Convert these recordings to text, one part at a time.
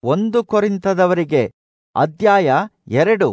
ಒಂದು ಕೊರಿಂತದವರಿಗೆ ಅಧ್ಯಾಯ ಎರಡು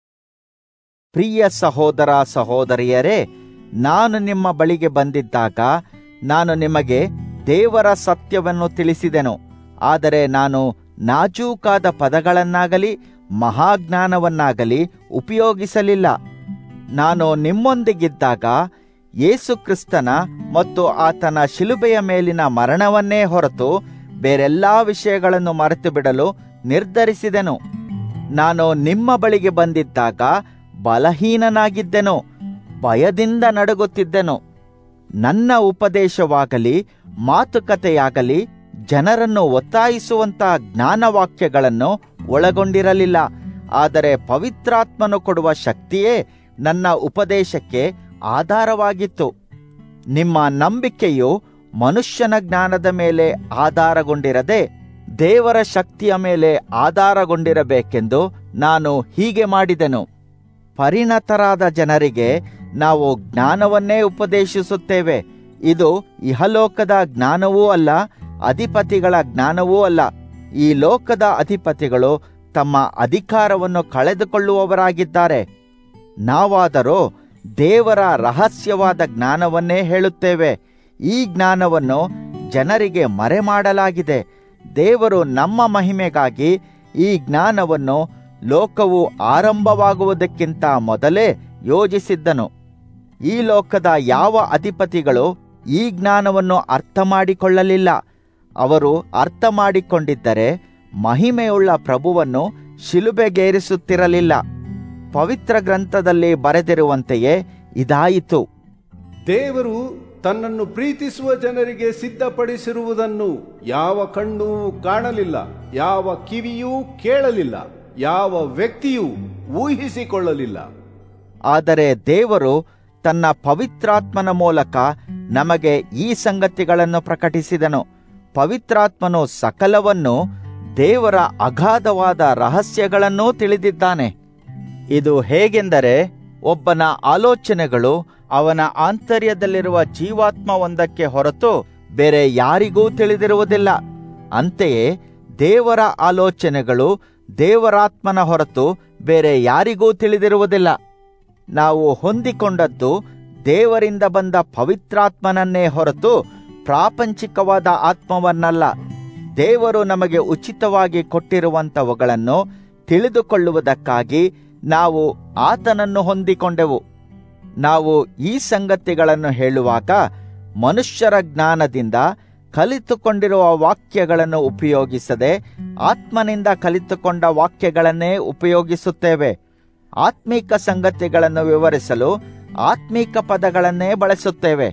ಪ್ರಿಯ ಸಹೋದರ ಸಹೋದರಿಯರೇ ನಾನು ನಿಮ್ಮ ಬಳಿಗೆ ಬಂದಿದ್ದಾಗ ನಾನು ನಿಮಗೆ ದೇವರ ಸತ್ಯವನ್ನು ತಿಳಿಸಿದೆನು ಆದರೆ ನಾನು ನಾಜೂಕಾದ ಪದಗಳನ್ನಾಗಲಿ ಮಹಾಜ್ಞಾನವನ್ನಾಗಲಿ ಉಪಯೋಗಿಸಲಿಲ್ಲ ನಾನು ನಿಮ್ಮೊಂದಿಗಿದ್ದಾಗ ಯೇಸು ಕ್ರಿಸ್ತನ ಮತ್ತು ಆತನ ಶಿಲುಬೆಯ ಮೇಲಿನ ಮರಣವನ್ನೇ ಹೊರತು ಬೇರೆಲ್ಲಾ ವಿಷಯಗಳನ್ನು ಮರೆತು ಬಿಡಲು ನಿರ್ಧರಿಸಿದೆನು ನಾನು ನಿಮ್ಮ ಬಳಿಗೆ ಬಂದಿದ್ದಾಗ ಬಲಹೀನನಾಗಿದ್ದೆನು ಭಯದಿಂದ ನಡುಗುತ್ತಿದ್ದೆನು ನನ್ನ ಉಪದೇಶವಾಗಲಿ ಮಾತುಕತೆಯಾಗಲಿ ಜನರನ್ನು ಒತ್ತಾಯಿಸುವಂತ ಜ್ಞಾನವಾಕ್ಯಗಳನ್ನು ಒಳಗೊಂಡಿರಲಿಲ್ಲ ಆದರೆ ಪವಿತ್ರಾತ್ಮನು ಕೊಡುವ ಶಕ್ತಿಯೇ ನನ್ನ ಉಪದೇಶಕ್ಕೆ ಆಧಾರವಾಗಿತ್ತು ನಿಮ್ಮ ನಂಬಿಕೆಯು ಮನುಷ್ಯನ ಜ್ಞಾನದ ಮೇಲೆ ಆಧಾರಗೊಂಡಿರದೆ ದೇವರ ಶಕ್ತಿಯ ಮೇಲೆ ಆಧಾರಗೊಂಡಿರಬೇಕೆಂದು ನಾನು ಹೀಗೆ ಮಾಡಿದೆನು ಪರಿಣತರಾದ ಜನರಿಗೆ ನಾವು ಜ್ಞಾನವನ್ನೇ ಉಪದೇಶಿಸುತ್ತೇವೆ ಇದು ಇಹಲೋಕದ ಜ್ಞಾನವೂ ಅಲ್ಲ ಅಧಿಪತಿಗಳ ಜ್ಞಾನವೂ ಅಲ್ಲ ಈ ಲೋಕದ ಅಧಿಪತಿಗಳು ತಮ್ಮ ಅಧಿಕಾರವನ್ನು ಕಳೆದುಕೊಳ್ಳುವವರಾಗಿದ್ದಾರೆ ನಾವಾದರೋ ದೇವರ ರಹಸ್ಯವಾದ ಜ್ಞಾನವನ್ನೇ ಹೇಳುತ್ತೇವೆ ಈ ಜ್ಞಾನವನ್ನು ಜನರಿಗೆ ಮರೆಮಾಡಲಾಗಿದೆ ದೇವರು ನಮ್ಮ ಮಹಿಮೆಗಾಗಿ ಈ ಜ್ಞಾನವನ್ನು ಲೋಕವು ಆರಂಭವಾಗುವುದಕ್ಕಿಂತ ಮೊದಲೇ ಯೋಜಿಸಿದ್ದನು ಈ ಲೋಕದ ಯಾವ ಅಧಿಪತಿಗಳು ಈ ಜ್ಞಾನವನ್ನು ಅರ್ಥ ಮಾಡಿಕೊಳ್ಳಲಿಲ್ಲ ಅವರು ಅರ್ಥ ಮಾಡಿಕೊಂಡಿದ್ದರೆ ಮಹಿಮೆಯುಳ್ಳ ಪ್ರಭುವನ್ನು ಶಿಲುಬೆಗೇರಿಸುತ್ತಿರಲಿಲ್ಲ ಪವಿತ್ರ ಗ್ರಂಥದಲ್ಲಿ ಬರೆದಿರುವಂತೆಯೇ ಇದಾಯಿತು ದೇವರು ತನ್ನನ್ನು ಪ್ರೀತಿಸುವ ಜನರಿಗೆ ಸಿದ್ಧಪಡಿಸಿರುವುದನ್ನು ಯಾವ ಕಣ್ಣೂ ಕಾಣಲಿಲ್ಲ ಯಾವ ಕಿವಿಯೂ ಕೇಳಲಿಲ್ಲ ಯಾವ ವ್ಯಕ್ತಿಯೂ ಊಹಿಸಿಕೊಳ್ಳಲಿಲ್ಲ ಆದರೆ ದೇವರು ತನ್ನ ಪವಿತ್ರಾತ್ಮನ ಮೂಲಕ ನಮಗೆ ಈ ಸಂಗತಿಗಳನ್ನು ಪ್ರಕಟಿಸಿದನು ಪವಿತ್ರಾತ್ಮನು ಸಕಲವನ್ನು ದೇವರ ಅಗಾಧವಾದ ರಹಸ್ಯಗಳನ್ನೂ ತಿಳಿದಿದ್ದಾನೆ ಇದು ಹೇಗೆಂದರೆ ಒಬ್ಬನ ಆಲೋಚನೆಗಳು ಅವನ ಆಂತರ್ಯದಲ್ಲಿರುವ ಜೀವಾತ್ಮ ಒಂದಕ್ಕೆ ಹೊರತು ಬೇರೆ ಯಾರಿಗೂ ತಿಳಿದಿರುವುದಿಲ್ಲ ಅಂತೆಯೇ ದೇವರ ಆಲೋಚನೆಗಳು ದೇವರಾತ್ಮನ ಹೊರತು ಬೇರೆ ಯಾರಿಗೂ ತಿಳಿದಿರುವುದಿಲ್ಲ ನಾವು ಹೊಂದಿಕೊಂಡದ್ದು ದೇವರಿಂದ ಬಂದ ಪವಿತ್ರಾತ್ಮನನ್ನೇ ಹೊರತು ಪ್ರಾಪಂಚಿಕವಾದ ಆತ್ಮವನ್ನಲ್ಲ ದೇವರು ನಮಗೆ ಉಚಿತವಾಗಿ ಕೊಟ್ಟಿರುವಂತವುಗಳನ್ನು ತಿಳಿದುಕೊಳ್ಳುವುದಕ್ಕಾಗಿ ನಾವು ಆತನನ್ನು ಹೊಂದಿಕೊಂಡೆವು ನಾವು ಈ ಸಂಗತಿಗಳನ್ನು ಹೇಳುವಾಗ ಮನುಷ್ಯರ ಜ್ಞಾನದಿಂದ ಕಲಿತುಕೊಂಡಿರುವ ವಾಕ್ಯಗಳನ್ನು ಉಪಯೋಗಿಸದೆ ಆತ್ಮನಿಂದ ಕಲಿತುಕೊಂಡ ವಾಕ್ಯಗಳನ್ನೇ ಉಪಯೋಗಿಸುತ್ತೇವೆ ಆತ್ಮೀಕ ಸಂಗತಿಗಳನ್ನು ವಿವರಿಸಲು ಆತ್ಮೀಕ ಪದಗಳನ್ನೇ ಬಳಸುತ್ತೇವೆ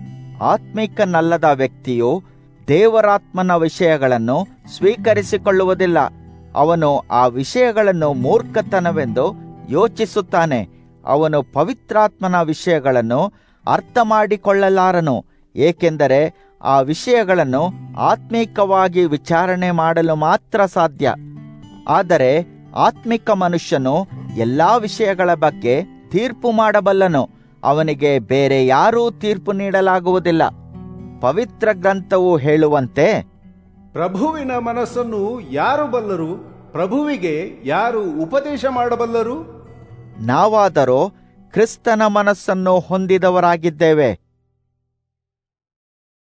ಆತ್ಮೀಕನಲ್ಲದ ವ್ಯಕ್ತಿಯು ದೇವರಾತ್ಮನ ವಿಷಯಗಳನ್ನು ಸ್ವೀಕರಿಸಿಕೊಳ್ಳುವುದಿಲ್ಲ ಅವನು ಆ ವಿಷಯಗಳನ್ನು ಮೂರ್ಖತನವೆಂದು ಯೋಚಿಸುತ್ತಾನೆ ಅವನು ಪವಿತ್ರಾತ್ಮನ ವಿಷಯಗಳನ್ನು ಅರ್ಥ ಮಾಡಿಕೊಳ್ಳಲಾರನು ಏಕೆಂದರೆ ಆ ವಿಷಯಗಳನ್ನು ಆತ್ಮೀಕವಾಗಿ ವಿಚಾರಣೆ ಮಾಡಲು ಮಾತ್ರ ಸಾಧ್ಯ ಆದರೆ ಆತ್ಮಿಕ ಮನುಷ್ಯನು ಎಲ್ಲಾ ವಿಷಯಗಳ ಬಗ್ಗೆ ತೀರ್ಪು ಮಾಡಬಲ್ಲನು ಅವನಿಗೆ ಬೇರೆ ಯಾರೂ ತೀರ್ಪು ನೀಡಲಾಗುವುದಿಲ್ಲ ಪವಿತ್ರ ಗ್ರಂಥವು ಹೇಳುವಂತೆ ಪ್ರಭುವಿನ ಮನಸ್ಸನ್ನು ಯಾರು ಬಲ್ಲರು ಪ್ರಭುವಿಗೆ ಯಾರು ಉಪದೇಶ ಮಾಡಬಲ್ಲರು ನಾವಾದರೋ ಕ್ರಿಸ್ತನ ಮನಸ್ಸನ್ನು ಹೊಂದಿದವರಾಗಿದ್ದೇವೆ